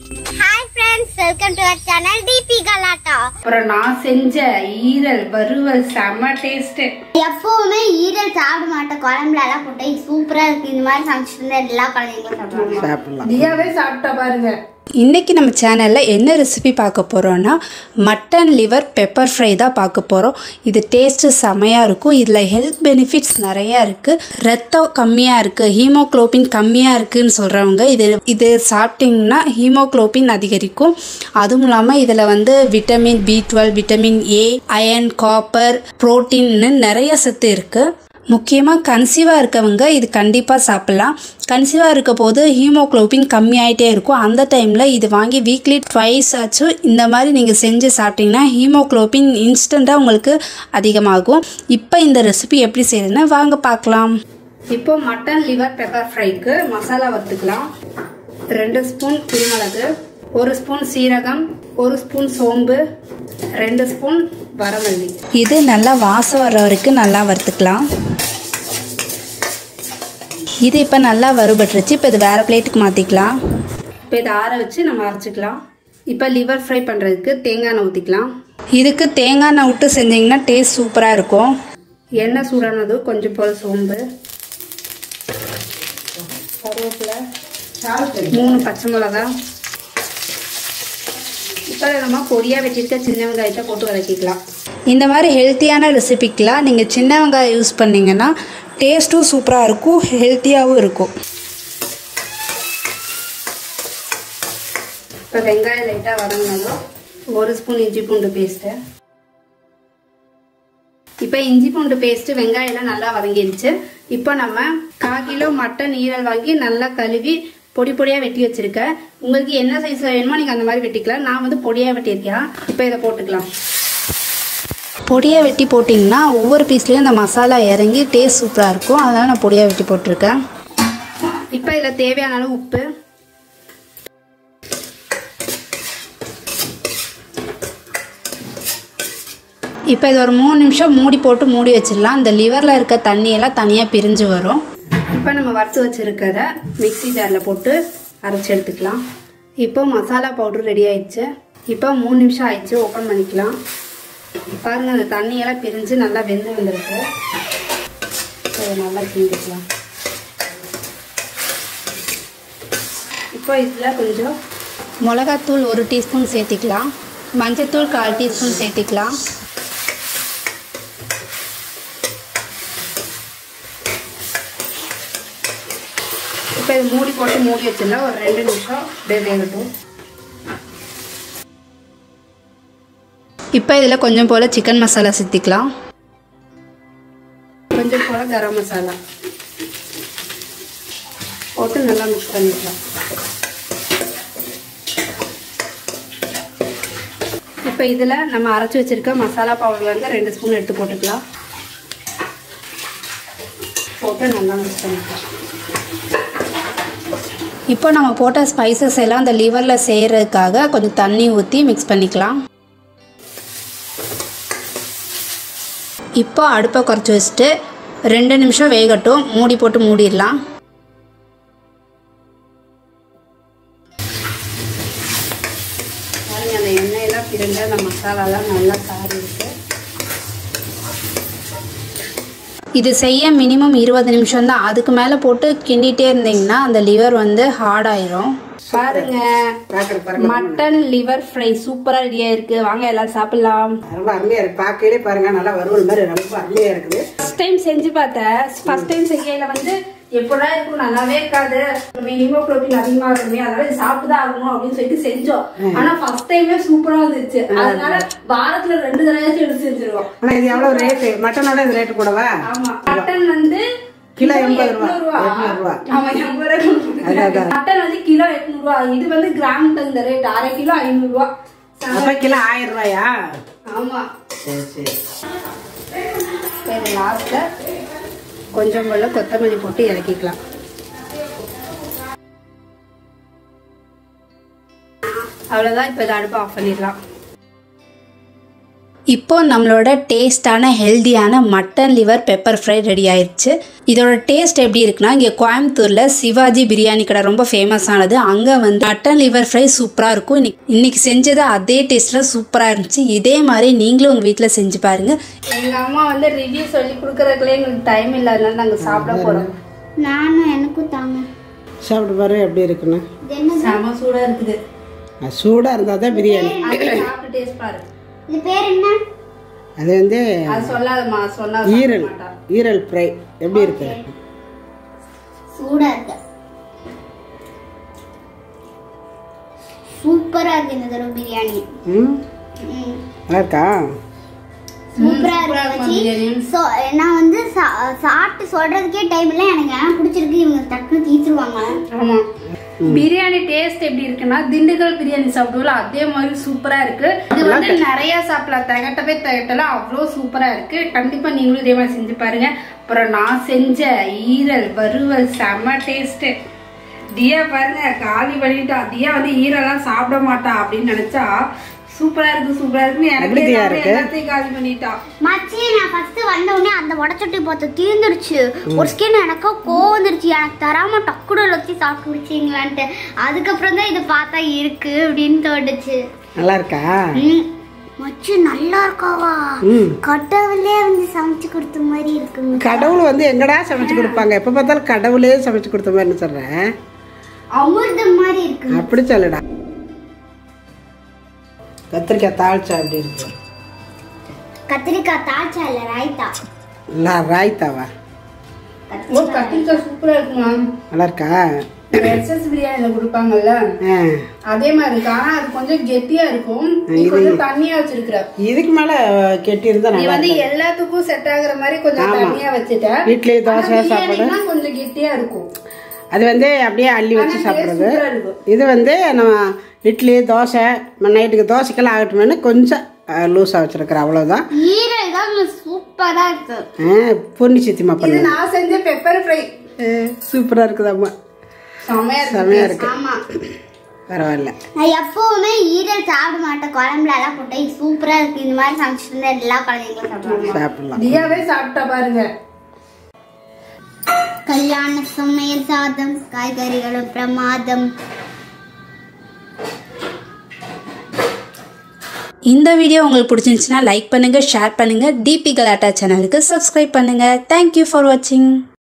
Hi friends welcome to our channel DP Galatta அப்புறம் நான் செஞ்ச ஈரல் வறுவல் செம்ம டேஸ்ட் எப்பவுமே ஈரல் சாப்பிட மாட்டேன் குழம்புல எல்லாம் போட்டு சூப்பரா இருக்கு இந்த மாதிரி சமைச்சிட்டு இருந்தா எல்லா குழந்தைங்களும் சாப்பிடுவாங்க சாப்பிடலாம் தியாவே சாப்பிட்டா பாருங்க இன்றைக்கி நம்ம சேனலில் என்ன ரெசிபி பார்க்க போகிறோன்னா மட்டன் லிவர் பெப்பர் ஃப்ரை தான் பார்க்க போகிறோம் இது டேஸ்ட்டு செமையாக இருக்கும் இதில் ஹெல்த் பெனிஃபிட்ஸ் நிறையா இருக்குது ரத்தம் கம்மியாக இருக்குது ஹீமோக்ளோபின் கம்மியாக இருக்குதுன்னு சொல்கிறவங்க இது இது சாப்பிட்டிங்கன்னா ஹீமோக்ளோபின் அதிகரிக்கும் அதுவும் இல்லாமல் இதில் வந்து vitamin B twelve vitamin A iron copper புரோட்டீன்னு நிறைய சத்து இருக்குது முக்கியமாக கன்சீவாக இருக்கவங்க இது கண்டிப்பாக சாப்பிட்லாம் கன்சீவாக இருக்க போது ஹீமோக்ளோபின் கம்மியாயிட்டே இருக்கும் அந்த டைமில் இது வாங்கி வீக்லி ட்வைஸ் ஆச்சும் இந்த மாதிரி நீங்கள் செஞ்சு சாப்பிட்டீங்கன்னா ஹீமோக்ளோபின் இன்ஸ்டண்ட்டாக உங்களுக்கு அதிகமாகும் இப்போ இந்த ரெசிபி எப்படி செய்யறதுன்னு வாங்க பார்க்கலாம் இப்போ மட்டன் லிவர் பெப்பர் ஃப்ரைக்கு மசாலா வறுத்துக்கலாம் ரெண்டு ஸ்பூன் குருமிளகு ஒரு ஸ்பூன் சீரகம் ஒரு ஸ்பூன் சோம்பு ரெண்டு ஸ்பூன் வரமல்லி இது நல்லா வாசம் வர வரைக்கும் நல்லா வறுத்துக்கலாம் இது இப்போ நல்லா வறுபட்டுருச்சு இப்போ இது வேறு பிளேட்டுக்கு மாற்றிக்கலாம் இப்போ இதை ஆற வச்சு நம்ம அரைச்சிக்கலாம் இப்போ லிவர் ஃப்ரை பண்ணுறதுக்கு தேங்காய் எண்ணெய் ஊற்றிக்கலாம் இதுக்கு தேங்காய் எண்ணெய் விட்டு செஞ்சிங்கன்னா டேஸ்ட் சூப்பராக இருக்கும் எண்ணெய் சூடானது கொஞ்சம் போல் சோம்பு கருவேப்பிலை மூணு பச்சை மிளகா இப்போ நம்ம பொடியாக வச்சிருக்க சின்ன வெங்காயத்தை போட்டு வதக்கிக்கலாம் இந்த மாதிரி ஹெல்த்தியான ரெசிபிக்கெலாம் நீங்கள் சின்ன வெங்காயம் யூஸ் பண்ணிங்கன்னா டேஸ்ட்டும் சூப்பராக இருக்கும் ஹெல்த்தியாகவும் இருக்கும் இப்போ வெங்காயம் லைட்டாக வதங்கினதும் ஒரு ஸ்பூன் இஞ்சி பூண்டு பேஸ்ட்டு இப்போ இஞ்சி பூண்டு பேஸ்ட்டு வெங்காயம் எல்லாம் நல்லா வதங்கிடுச்சு இப்போ நம்ம கால் கிலோ மட்டன் ஈரல் வாங்கி நல்லா கழுவி பொடி பொடியாக வெட்டி வச்சிருக்கேன் உங்களுக்கு என்ன சைஸ் வேணுமோ நீங்கள் அந்த மாதிரி வெட்டிக்கலாம் நான் வந்து பொடியாக வெட்டியிருக்கேன் இப்போ இதை போட்டுக்கலாம் பொடியை வெட்டி போட்டிங்கன்னா ஒவ்வொரு பீஸ்லேயும் அந்த மசாலா இறங்கி டேஸ்ட் சூப்பராக இருக்கும் அதனால் நான் பொடியாக வெட்டி போட்டிருக்கேன் இப்போ இதில் தேவையான அளவு உப்பு இப்போ இது ஒரு மூணு நிமிஷம் மூடி போட்டு மூடி வச்சிடலாம் இந்த லிவரில் இருக்க தண்ணியெல்லாம் தனியாக பிரிஞ்சு வரும் இப்போ நம்ம வறுத்து வச்சிருக்கிறத மிக்ஸி ஜாரில் போட்டு அரைச்சி எடுத்துக்கலாம் இப்போ மசாலா பவுடர் ரெடி ஆயிடுச்சு இப்போ மூணு நிமிஷம் ஆயிடுச்சு ஓப்பன் பண்ணிக்கலாம் பாருங்க அந்த தண்ணியெல்லாம் பிரிஞ்சு நல்லா வெந்து வந்திருக்கு இப்போ இதை நல்லா கிண்டிக்கலாம் இப்போ இதில் கொஞ்சம் மிளகாத்தூள் ஒரு டீஸ்பூன் சேர்த்திக்கலாம் மஞ்சத்தூள் கால் டீஸ்பூன் சேர்த்திக்கலாம் இப்போ இது மூடி போட்டு மூடி வச்சிடலாம் ஒரு ரெண்டு நிமிஷம் அப்படியே வேகட்டும் இப்போ இதில் கொஞ்சம் போல் சிக்கன் மசாலா சேர்த்திக்கலாம் கொஞ்சம் போல கரம் மசாலா போட்டு நல்லா மிக்ஸ் பண்ணிக்கலாம் இப்போ இதில் நம்ம அரைச்சி வச்சிருக்க மசாலா பவுடர் வந்து ரெண்டு ஸ்பூன் எடுத்து போட்டுக்கலாம் போட்டு நல்லா மிக்ஸ் பண்ணிக்கலாம் இப்போ நம்ம போட்ட ஸ்பைசஸ் எல்லாம் அந்த லிவரில் செய்கிறதுக்காக கொஞ்சம் தண்ணி ஊற்றி மிக்ஸ் பண்ணிக்கலாம் இப்போ அடுப்பை குறைச்சி வச்சுட்டு ரெண்டு நிமிஷம் வேகட்டும் மூடி போட்டு மூடிடலாம் பாருங்க அந்த எண்ணெயெல்லாம் பிரிஞ்சு அந்த மசாலாலாம் நல்லா காரி இருக்கு இது செய்ய மினிமம் இருபது நிமிஷம் தான் அதுக்கு மேலே போட்டு கிண்டிகிட்டே இருந்தீங்கன்னா அந்த லிவர் வந்து ஹார்ட் ஆயிரும் பாருங்க பார்க்கறது பாருங்க மட்டன் லிவர் ஃப்ரை சூப்பரா ரெடியா இருக்கு வாங்க எல்லாம் சாப்பிடலாம் ரொம்ப அருமையா இருக்கு பார்க்கலே பாருங்க நல்லா வறுவல் மாதிரி ரொம்ப அருமையா இருக்குது ஃபர்ஸ்ட் டைம் செஞ்சு பார்த்தேன் ஃபர்ஸ்ட் டைம் செய்யல வந்து எப்படா இருக்கும் நல்லாவே இருக்காது ஹீமோகுளோபின் அதிகமா இருக்குமே அதனால இது சாப்பிட்டுதான் ஆகணும் அப்படின்னு சொல்லிட்டு செஞ்சோம் ஆனா ஃபர்ஸ்ட் டைமே சூப்பரா இருந்துச்சு அதனால வாரத்துல ரெண்டு தடவையாச்சும் எடுத்து செஞ்சிருவோம் ஆனா இது எவ்வளவு ரேட்டு மட்டனோட இது ரேட்டு கூடவா ஆமா மட்டன் வந்து கிலோ எண்பது ரூபா. எட்நூறு எட்நூறு ரூபா. ஆமா எண்பது ரூபா அதான், அதான். மட்டன் வந்து கிலோ எட்நூறு ரூபா இது வந்து கிராம் தகுந்த ரேட் அரை கிலோ ஐநூறு ரூபா அப்ப கிலோ ஆயிரம் ரூபாயா ஆமா சரி சரி சரி லாஸ்ட்ல கொஞ்சம் போல கொத்தமல்லி போட்டு இறக்கிக்கலாம் அவ்வளோதான் இப்போ இதை அடுப்பு ஆஃப் பண்ணிடலாம் இப்போ நம்மளோட டேஸ்டான ஹெல்தியான mutton liver pepper fry ready ஆயிடுச்சு இதோட டேஸ்ட் எப்படி இருக்குன்னா இங்கே கோயம்புத்தூரில் சிவாஜி பிரியாணி கடை ரொம்ப ஃபேமஸ் ஆனது அங்கே வந்து மட்டன் லிவர் ஃப்ரை சூப்பராக இருக்கும் இன்னைக்கு இன்னைக்கு செஞ்சது அதே டேஸ்ட்டில் சூப்பராக இருந்துச்சு இதே மாதிரி நீங்களும் உங்கள் வீட்டில் செஞ்சு பாருங்கள் எங்கள் அம்மா வந்து ரிவ்யூ சொல்லி கொடுக்குறதுக்குள்ளே எங்களுக்கு டைம் இல்லாதனால நாங்கள் சாப்பிட போகிறோம் நானும் எனக்கும் தாங்க சாப்பிட்டு பாரு எப்படி இருக்குன்னு இது என்ன செம சூடாக இருக்குது அது சூடாக இருந்தால் தான் பிரியாணி அது சாப்பிட்டு டேஸ்ட் பாரு இது பேர் என்ன அது வந்து அது சொல்லாதம்மா சொன்னா ஈரல் ஈரல் ஃப்ரை எப்படி இருக்கு சூடா இருக்கு சூப்பரா இருக்கு இந்த தடவை பிரியாணி ம் ம். நல்லா இருக்கா சூப்பரா சூப்பரா இருக்கு இருக்கும் பிரியாணி. ஸோ நான் வந்து சா- சாப்பிட்டு சொல்றதுக்கே டைம் இல்லை எனக்கு ஏன் பிடிச்சிருக்கு இவங்க டக்குன்னு தீத்துருவாங்க ஆமாம் பிரியாணி டேஸ்ட் எப்படி இருக்குன்னா திண்டுக்கல் பிரியாணி சாப்பிடுவோம்ல அதே மாதிரி சூப்பரா இருக்கு இது வந்து நிறைய சாப்பிடலாம் திகட்டவே திகட்டல அவ்வளோ சூப்பரா இருக்கு கண்டிப்பா நீங்களும் இதே மாதிரி செஞ்சு பாருங்க அப்புறம் நான் செஞ்ச ஈரல் வறுவல் செம டேஸ்ட் தியா பாருங்க காலி பண்ணிட்டா தியா வந்து ஈரல்லாம் சாப்பிட மாட்டா அப்படின்னு நினைச்சா சூப்பரா இருக்கு சூப்பரா இருக்குன்னு எனக்கு எப்படி தியா எல்லாமே இருக்கு? எல்லாத்தையும் காலி பண்ணிட்டா மச்சி நான் ஃபர்ஸ்ட் வந்த உடனே அந்த வடச்சட்டி பார்த்து தீர்ந்துருச்சு ஒரு ஸ்கின் எனக்கு கோவம் வந்துருச்சு எனக்கு தராம டக்குனு வச்சு சாப்பிட்டு முடிச்சிங்களான்ட்டு அதுக்கப்புறம் தான் இதை பார்த்தா இருக்கு அப்படின்னு தோணுச்சு நல்லா இருக்கா ம். மச்சி நல்லா இருக்காவா ம் கடவுளே வந்து சமைச்சு கொடுத்த மாதிரி இருக்குங்க கடவுள் வந்து எங்கடா சமைச்சு கொடுப்பாங்க எப்போ பார்த்தாலும் கடவுளே சமைச்சு கொடுத்த மாதிரின்னு சொல்கிறேன் அமிர்தம் மாதிரி இருக்கு அப்படி சொல்லுடா கத்திரிக்காய் தாளிச்சா அப்படி இருக்கு கத்திரிக்காய் தாச்சா இல்ல ராய்த்தா இல்லை ராய்த்தாவா ஓ கத்திரிக்காய் சூப்பரா இருக்குமா நல்லா இருக்கா எஸ்எஸ் பிரியாணில கொடுப்பாங்கல்ல ஆ அதே மாதிரி இருக்கு ஆனா அது கொஞ்சம் கெட்டியா இருக்கும் நீ கொஞ்சம் தண்ணியா வச்சிருக்கிற இதுக்கு மேலே கெட்டியிருந்தா நீ நல்லா வந்து எல்லாத்துக்கும் செட் ஆகுற மாதிரி கொஞ்சம் தண்ணியா வச்சுட்ட இட்லி தோசை ஆனா சாப்பாடு பிரியாணினா கொஞ்சம் கெட்டியா இருக்கும் அது வந்து அப்படியே அள்ளி வச்சு சாப்பிட்றது சூப்பரா இருக்கும் இது வந்து நம்ம இட்லி தோசை நைட்டுக்கு தோசைக்கெல்லாம் ஆகட்டுமேனு கொஞ்சம் லூஸாக வச்சுருக்குறேன் அவ்வளோதான் ஈரல் தான் சூப்பரா இருக்கு ஆ பூர்ணி சித்திமா இது பண்ணு நான் செஞ்ச பெப்பர் ஃப்ரை சூப்பராக இருக்குதாம்மா செமையா இருக்கு செமையாக இருக்கு ஆமா பரவாயில்ல நான் எப்பவுமே ஈரல் சாப்பிட மாட்டேன் குழம்புல எல்லாம் போட்டு இது சூப்பரா இருக்கு இந்த மாதிரி சமைச்சிட்டு இருந்தா எல்லா குழந்தைங்களும் சாப்பிடுவாங்க சாப்பிடலாம் தியாவே சாப்பிட்டா பாருங்க கல்யாண சமையல் சாதம் காய்கறிகளும் பிரமாதம் இந்த வீடியோ உங்களுக்கு பிடிச்சிருந்துச்சுன்னா லைக் பண்ணுங்கள் ஷேர் பண்ணுங்கள் டிபி கலாட்டா சேனலுக்கு சப்ஸ்கிரைப் பண்ணுங்கள் தேங்க்யூ ஃபார் வாட்சிங்